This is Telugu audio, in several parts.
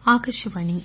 ఆకాశవాణి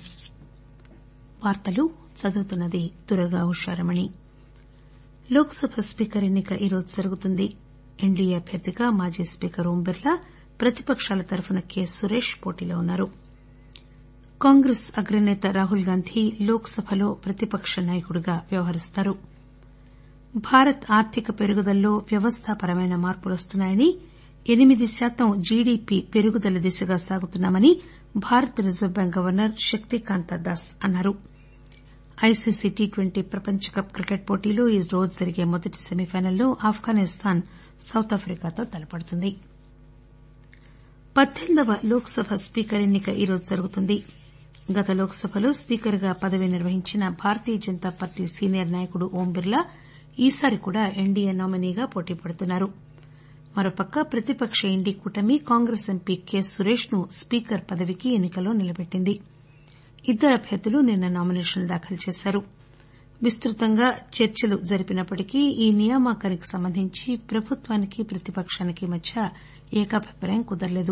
వార్తలు చదువుతున్నది దుర్గా ఉషారమణి లోక్ సభ స్పీకర్ ఎన్ని క ఈరోజు జరుగుతుంది ఎన్డీఏ అభ్యర్థిగా మాజీ స్పీకర్ ఓం బిర్లా ప్రతిపకాల తరఫున కె సురేష్ పోటీలో ఉన్నారు కాంగ్రెస్ అగ్రనేత రాహుల్ గాంధీ లోక్ సభలో ప్రతిపక్ష నాయకుడిగా వ్యవహరిస్తారు భారత్ ఆర్థిక పెరుగుదలలో వ్యవస్థాపరమైన మార్పులొస్తున్నాయని ఎనిమిది శాతం జీడీపీ పెరుగుదల దిశగా సాగుతున్నామని భారత reserve bank governor Shaktikanta Das అన్నారు ఐసీసీ టీ ట్వంటీ ప్రపంచ కప్ క్రికెట్ పోటీలో ఈ రోజు జరిగే మొదటి సెమీఫైనల్లో ఆఫ్ఘనిస్తాన్ సౌతాఫ్రికాతో తలపడుతుంది పద్దెనిమిదవ లోక్ సభ స్పీకర్ ఎన్ని క ఈరోజు జరుగుతుంది గత లోక్ సభలో స్పీకర్గా పదవీ నిర్వహించిన భారతీయ జనతా పార్టీ సీనియర్ నాయకుడు ఓం బిర్లా ఈసారి కూడా ఎన్డీఏ నామినీగా పోటీ పడుతున్నారు మరోపక్క ప్రతిపక్ష ఇండీ కూటమి కాంగ్రెస్ ఎంపీ కె సురేష్ ను స్పీకర్ పదవికి ఎన్ని కలో నిలబెట్టింది ఇద్దరు అభ్యర్థులు నిన్న నామినేషన్లు దాఖలు చేశారు విస్తృతంగా చర్చలు జరిపినప్పటికీ ఈ నియామకానికి సంబంధించి ప్రభుత్వానికి ప్రతిపకానికి మధ్య ఏకాభిప్రాయం కుదరలేదు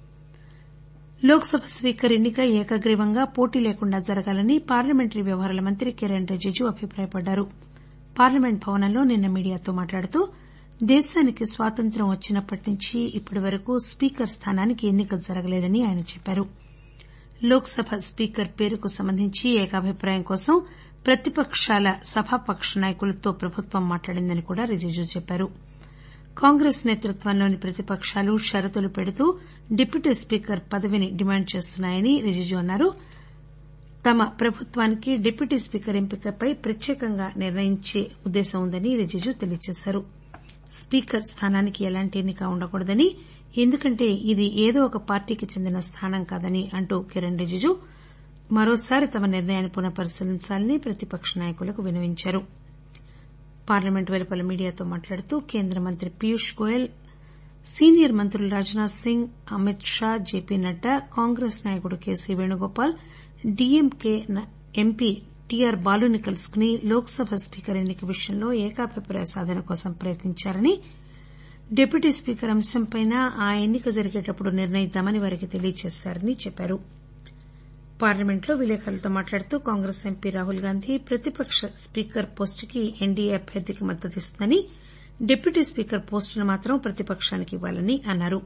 లోక్ సభ స్పీకర్ ఎన్ని క ఏకగ్రీవంగా పోటీ లేకుండా జరగాలని పార్లమెంటరీ వ్యవహారాల మంత్రి కిరణ్ రిజిజు అభిప్రాయపడ్డారు పార్లమెంట్ భవనంలో నిన్న మీడియాతో మాట్లాడుతూ దేశానికి స్వాతంత్ర్యం వచ్చినప్పటి నుంచి ఇప్పటి వరకు స్పీకర్ స్థానానికి ఎన్ని క జరగలేదని ఆయన చెప్పారు లోక్ సభ స్పీకర్ పేరుకు సంబంధించి ఏకాభిప్రాయం కోసం ప్రతిపకాల సభాపక్ష నాయకులతో ప్రభుత్వం మాట్లాడిందని కూడా రిజిజు చెప్పారు కాంగ్రెస్ నేతృత్వంలోని ప్రతిపకాలు షరతులు పెడుతూ డిప్యూటీ స్పీకర్ పదవిని డిమాండ్ చేస్తున్నాయని రిజిజు అన్నారు తమ ప్రభుత్వానికి డిప్యూటీ స్పీకర్ ఎంపికపై ప్రత్యేకంగా నిర్ణయించే ఉద్దేశం ఉందని రిజిజు తెలియజేశారు స్పీకర్ స్థానానికి ఎలాంటి ఎన్ని క ఉండకూడదని ఎందుకంటే ఇది ఏదో ఒక పార్టీకి చెందిన స్థానం కాదని అంటూ కిరణ్ రిజిజు మరోసారి తమ నిర్ణయాన్ని పునఃపరిశీలించాలని ప్రతిపక్ష నాయకులకు విన్నవించారు పార్లమెంట్ వెలుపల మీడియాతో మాట్లాడుతూ కేంద్ర మంత్రి పీయూష్ గోయల్ సీనియర్ మంత్రులు రాజ్నాథ్ సింగ్ అమిత్ షా జేపీ నడ్డా కాంగ్రెస్ నాయకుడు కేసీ వేణుగోపాల్ డీఎంకే ఎంపీ టీఆర్ బాలుని కలుసుకుని లోక్ సభ స్పీకర్ ఎన్ని క విషయంలో ఏకాభిప్రాయ సాధన కోసం ప్రయత్నించారని డిప్యూటీ స్పీకర్ అంశంపై ఆ ఎన్ని క జరిగేటప్పుడు నిర్ణయిద్దామని వారికి తెలియజేశారని చెప్పారు పార్లమెంట్లో విలేకరులతో మాట్లాడుతూ కాంగ్రెస్ ఎంపీ రాహుల్ గాంధీ ప్రతిపక్ష స్పీకర్ పోస్టుకి ఎన్డీఏ అభ్యర్థికి మద్దతిస్తుందని డిప్యూటీ స్పీకర్ పోస్టును మాత్రం ప్రతిపకానికి ఇవ్వాలని అన్నారు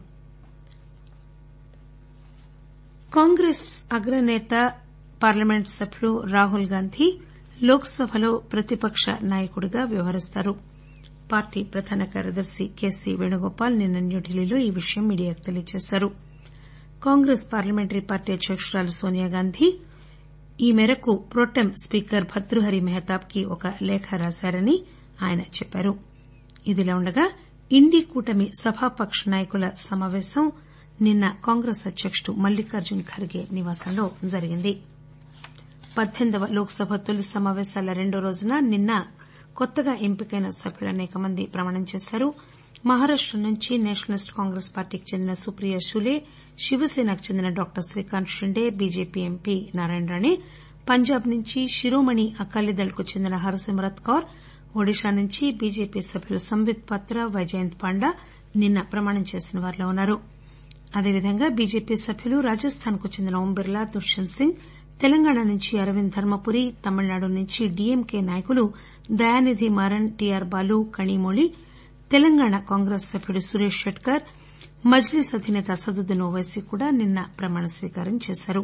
కాంగ్రెస్ అగ్రనేత పార్లమెంట్ సభ్యుడు రాహుల్ గాంధీ లోక్ సభలో ప్రతిపక్ష నాయకుడిగా వ్యవహరిస్తారు పార్టీ ప్రధాన కార్యదర్శి కేసీ వేణుగోపాల్ నిన్న న్యూఢిల్లీలో ఈ విషయం మీడియాకు తెలియజేశారు కాంగ్రెస్ పార్లమెంటరీ పార్టీ అధ్యకురాలు సోనియాగాంధీ ఈ మేరకు ప్రొటెం స్పీకర్ భర్తృహరి మెహతాబ్ కి ఒక లేఖ రాశారని ఆయన చెప్పారు ఇదిలా ఉండగా ఇండీ కూటమి సభాపక్ష నాయకుల సమాపేశం నిన్న కాంగ్రెస్ అధ్యకుడు మల్లికార్జున్ ఖర్గే నివాసంలో జరిగింది పద్దెనిమిదవ లోక్ సభ తొలి సమాపేశాల రెండో రోజున నిన్న కొత్తగా ఎంపికైన సభ్యులు అసేక మంది ప్రమాణం చేశారు మహారాష్ట నుంచి నేషనలిస్ట్ కాంగ్రెస్ పార్టీకి చెందిన సుప్రియా షులే శివసేనకు చెందిన doctor Srikanth Shinde BJP MP Narayana Rane Punjab నుంచి శిరోమణి అకాలీదళ్ కు చెందిన హర్సిమ్రత్ కౌర్ ఒడిషా నుంచి బీజేపీ సభ్యులు సంబిత్ పాత్ర వైజయంత్ పాండా నిన్న ప్రమాణం చేసిన వారిలో ఉన్నారు అదేవిధంగా బీజేపీ సభ్యులు రాజస్థాన్ కు చెందిన ఓం బిర్లా దుష్యంత్ సింగ్ తెలంగాణ నుంచి అరవింద్ ధర్మపురి తమిళనాడు నుంచి డీఎంకే నాయకులు దయానిధి మారన్ టీఆర్ బాలు కణిమొళి తెలంగాణ కాంగ్రెస్ సభ్యుడు సురేష్ షెట్కర్ మజ్లీస్ అధినేత అసదుద్దీన్ ఓపైసీ కూడా నిన్న ప్రమాణ స్వీకారం చేశారు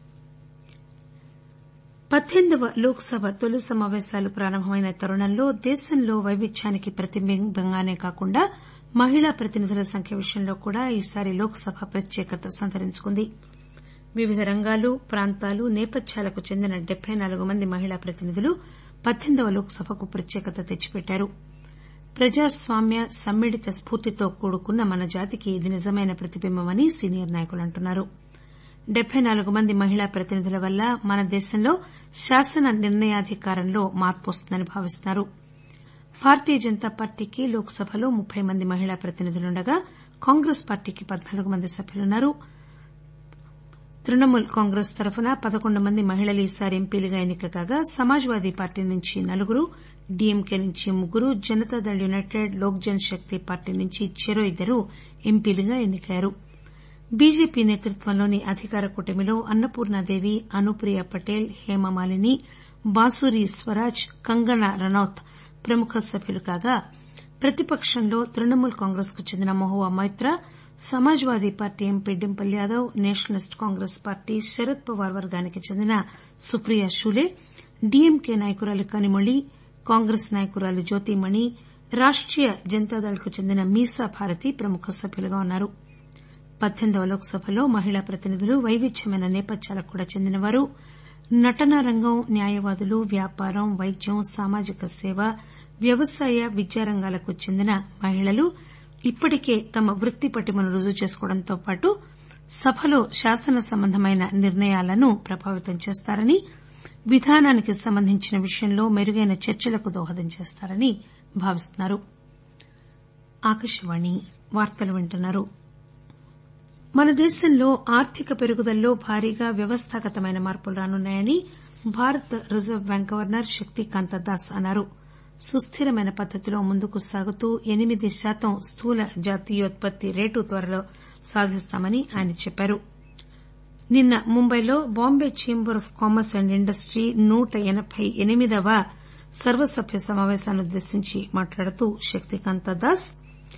పద్దెనిమిదవ లోక్ సభ తొలి సమాపేశాలు ప్రారంభమైన తరుణంలో దేశంలో వైవిధ్యానికి ప్రతిబింబంగానే కాకుండా మహిళా ప్రతినిధుల సంఖ్య విషయంలో కూడా ఈసారి లోక్ సభ ప్రత్యేకత సంతరించుకుంది వివిధ రంగాలు ప్రాంతాలు నేపథ్యాలకు చెందిన డెబ్బై నాలుగు మంది మహిళా ప్రతినిధులు పద్దెనిమిదవ లోక్ సభకు ప్రత్యేకత తెచ్చిపెట్టారు ప్రజాస్వామ్య సమ్మిళిత స్పూర్తితో కూడుకున్న మన జాతికి ఇది నిజమైన ప్రతిబింబమని సీనియర్ నాయకులు అంటున్నారు డెబ్బై నాలుగు మంది మహిళా ప్రతినిధుల వల్ల మన దేశంలో శాసన నిర్ణయాధికారంలో మార్పు వస్తుందని భావిస్తున్నారు భారతీయ జనతా పార్టీకి లోక్ సభలో ముప్పై మంది మహిళా ప్రతినిధులుండగా కాంగ్రెస్ పార్టీకి పద్నాలుగు మంది సభ్యులున్నారు తృణమూల్ కాంగ్రెస్ తరఫున పదకొండు మంది మహిళలు ఈసారి ఎంపీలుగా ఎన్ని క కాగా సమాజ్వాదీ పార్టీ నుంచి నలుగురు డీఎంకే నుంచి ముగ్గురు జనతాదళ్ యునైటెడ్ లోక్ జన్ శక్తి పార్టీ నుంచి చెరో ఇద్దరు ఎంపీలుగా ఎన్నికయ్యారు బీజేపీ నేతృత్వంలోని అధికార కూటమిలో అన్నపూర్ణాదేవి అనుప్రియ పటేల్ హేమమాలిని బాసూరి స్వరాజ్ కంగనా రనౌత్ ప్రముఖ సభ్యులు కాగా ప్రతిపక్షంలో తృణమూల్ కాంగ్రెస్ కు చెందిన Mahua Moitra Samajwadi party MP Dimple Yadav nationalist Congress party Sharad Pawar వర్గానికి చెందిన సుప్రియా షూలే డీఎంకే నాయకురాలు కనిమొళి కాంగ్రెస్ నాయకురాలు జ్యోతిమణి రాష్టీయ జనతాదళ్ కు చెందిన మీసా భారతి ప్రముఖ సభ్యులుగా ఉన్నారు పద్దెనిమిదవ లోక్ సభలో మహిళా ప్రతినిధులు వైవిధ్యమైన నేపథ్యాలకు కూడా చెందినవారు నటనా రంగం న్యాయవాదులు వ్యాపారం వైద్యం సామాజిక సేవ వ్యవసాయ విద్యారంగాలకు చెందిన మహిళలు ఇప్పటికే తమ వృత్తి పటిమను రుజువు చేసుకోవడంతో పాటు సభలో శాసన సంబంధమైన నిర్ణయాలను ప్రభావితం చేస్తారని విధానానికి సంబంధించిన విషయంలో మెరుగైన చర్చలకు దోహదం చేస్తారని భావిస్తున్నారు మన దేశంలో ఆర్థిక పెరుగుదలలో భారీగా వ్యవస్థాగతమైన మార్పులు రానున్నాయని భారత reserve bank governor Shaktikanta Das అన్నారు సుస్దిరమైన పద్దతిలో ముందుకు సాగుతూ ఎనిమిది శాతం స్థూల జాతీయోత్పత్తి రేటు త్వరలో సాధిస్తామని ఆయన చెప్పారు నిన్న ముంబైలో Bombay chamber of commerce and industry నూట ఎనబై ఎనిమిదవ సర్వసభ్య సమాపేశాన్నుద్దేశించి మాట్లాడుతూ శక్తికాంత దాస్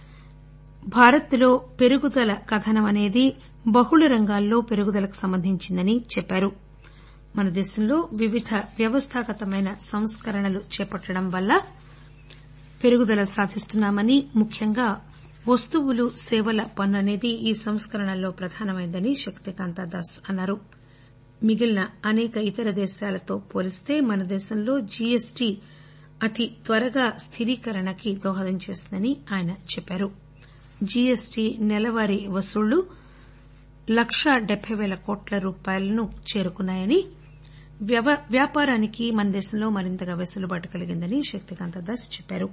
భారత్ లో పెరుగుదల కథనం అనేది బహుళ రంగాల్లో పెరుగుదలకు సంబంధించిందని చెప్పారు మన దేశంలో వివిధ వ్యవస్థాగతమైన సంస్కరణలు చేపట్టడం వల్ల పెరుగుదల సాధిస్తున్నామని ముఖ్యంగా వస్తువులు సేవల పన్ను అనేది ఈ సంస్కరణల్లో ప్రధానమైందని శక్తికాంత దాస్ అన్నారు మిగిలిన అనేక ఇతర దేశాలతో పోలిస్తే మన దేశంలో జీఎస్టీ అతి త్వరగా స్థిరీకరణకి దోహదం చేసిందని ఆయన చెప్పారు జీఎస్టీ నెలవారీ వసూళ్లు లక్షా డెబ్బై పేల కోట్ల రూపాయలను చేరుకున్నాయని వ్యాపారానికి మన దేశంలో మరింతగా వెసులుబాటు కలిగిందని శక్తికాంత దాస్ చెప్పారు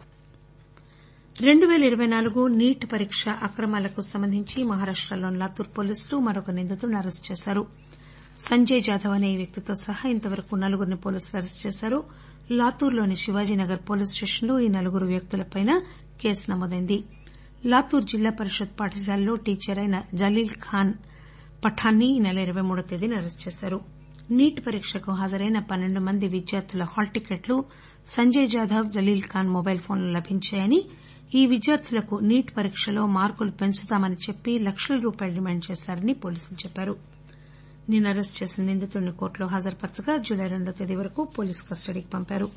రెండు పేల ఇరవై నాలుగు నీట్ పరీక్ష అక్రమాలకు సంబంధించి మహారాష్టలోని లాతూర్ పోలీసులు మరొక నిందితుడిని అరెస్టు చేశారు సంజయ్ జాదవ్ అనే ఈ వ్యక్తితో సహా ఇంతవరకు నలుగురిని పోలీసులు అరెస్టు చేశారు లాతూర్లోని శివాజీనగర్ పోలీస్ స్టేషన్లో ఈ నలుగురు వ్యక్తులపై కేసు నమోదైంది లాతూర్ జిల్లా పరిషత్ పాఠశాలలో టీచర్ అయిన జలీల్ ఖాన్ పఠాన్ ని ఈ నెల ఇరవై మూడో తేదీన అరెస్టు చేశారు నీట్ పరీక్షకు హాజరైన పన్నెండు మంది విద్యార్థుల హాల్ టికెట్లు సంజయ్ జాదవ్ జలీల్ ఖాన్ మొబైల్ ఫోన్లో లభించాయని ఈ విద్యార్థులకు నీట్ పరీక్షలో మార్కులు పెంచుతామని చెప్పి లక్షల రూపాయలు డిమాండ్ చేశారని పోలీసులు చెప్పారు నిన్న అరెస్టు చేసిన నిందితుడిని కోర్టులో హాజరుపరచగా జులై రెండో తేదీ వరకు పోలీసు కస్టడీకి పంపారు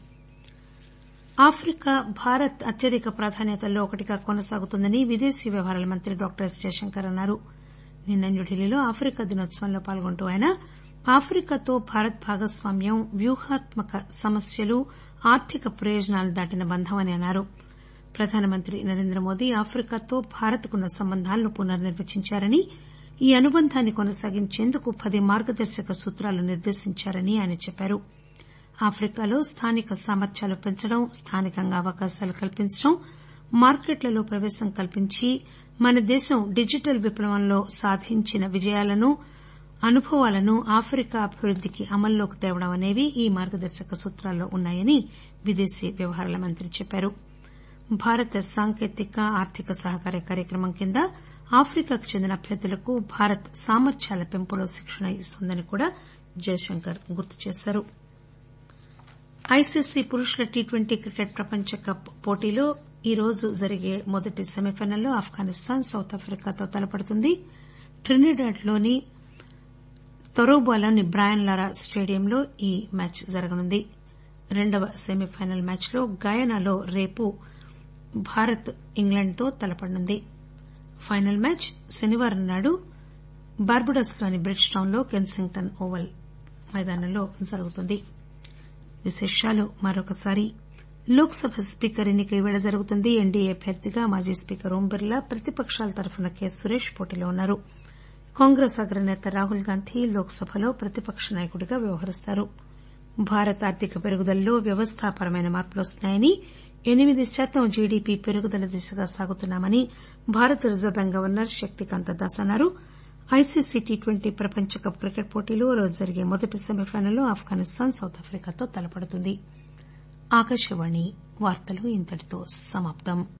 ఆఫ్రికా భారత్ అత్యధిక ప్రాధాన్యతల్లో ఒకటిగా కొనసాగుతుందని విదేశీ వ్యవహారాల మంత్రి డాక్టర్ ఎస్ జయశంకర్ అన్నారు నిన్న న్యూఢిల్లీలో ఆఫ్రికా దినోత్సవంలో పాల్గొంటూ ఆయన ఆఫ్రికాతో భారత్ భాగస్వామ్యం వ్యూహాత్మక సమస్యలు ఆర్థిక ప్రయోజనాలు దాటిన బంధం అని అన్నారు ప్రధానమంత్రి నరేంద్రమోదీ ఆఫ్రికాతో భారత్ కున్న సంబంధాలను పునర్నిర్వచించారని ఈ అనుబంధాన్ని కొనసాగించేందుకు పది మార్గదర్శక సూత్రాలు నిర్దేశించారని ఆయన చెప్పారు ఆఫ్రికాలో స్థానిక సామర్థ్యాలు పెంచడం స్థానికంగా అవకాశాలు కల్పించడం మార్కెట్లలో ప్రవేశం కల్పించి మన దేశం డిజిటల్ విప్లవంలో సాధించిన విజయాలను అనుభవాలను ఆఫ్రికా అభివృద్దికి అమల్లోకి తేవడం అనేవి ఈ మార్గదర్శక సూత్రాల్లో ఉన్నాయని విదేశీ వ్యవహారాల మంత్రి చెప్పారు భారత సాంకేతిక ఆర్థిక సహకార కార్యక్రమం కింద ఆఫ్రికాకు చెందిన అభ్యర్థులకు భారత్ సామర్థ్యాల పెంపులో శిక్షణ ఇస్తోందని కూడా జయశంకర్ గుర్తు చేశారు ఐసీసీ పురుషుల టీ ట్వంటీ క్రికెట్ ప్రపంచ కప్ పోటీలో ఈ రోజు జరిగే మొదటి సెమీఫైనల్లో ఆఫ్ఘనిస్తాన్ సౌత్ ఆఫ్రికాతో తలపడుతుంది ట్రినిడాడ్ లోని తొరోబాలోని బ్రయన్ లారా స్టేడియంలో ఈ మ్యాచ్ జరగనుంది రెండవ సెమీఫైనల్ మ్యాచ్లో గయానాలో రేపు భారత్ ఇంగ్లండ్ తో తలపడనుంది ఫైనల్ మ్యాచ్ శనివారం నాడు బార్బడోస్ లోని బ్రిడ్జ్ టౌన్ లో కెన్సింగ్టన్ ఓవల్ మైదానంలో జరుగుతుంది విశేషాలు మరొకసారి లోక్ సభ స్పీకర్ ఎన్నిక ఈవేళ జరుగుతుంది ఎన్డీఏ అభ్యర్థిగా మాజీ స్పీకర్ ఓం బిర్లా ప్రతిపకాల తరఫున కె సురేష్ పోటీలో ఉన్నారు కాంగ్రెస్ అగ్రనేత రాహుల్ గాంధీ లోక్ సభలో ప్రతిపక్ష నాయకుడిగా వ్యవహరిస్తారు భారత్ ఆర్థిక పెరుగుదలలో వ్యవస్థాపరమైన మార్పులు వస్తున్నాయని ఎనిమిది శాతం జీడీపీ పెరుగుదల దిశగా సాగుతున్నామని భారత reserve bank governor Shaktikanta Das అన్నారు ఐసీసీ టీ ట్వంటీ ప్రపంచ కప్ క్రికెట్ పోటీలో ఈ రోజు జరిగే మొదటి సెమీఫైనల్లో ఆఫ్ఘనిస్తాన్ సౌత్ ఆఫ్రికాతో తలపడుతుంది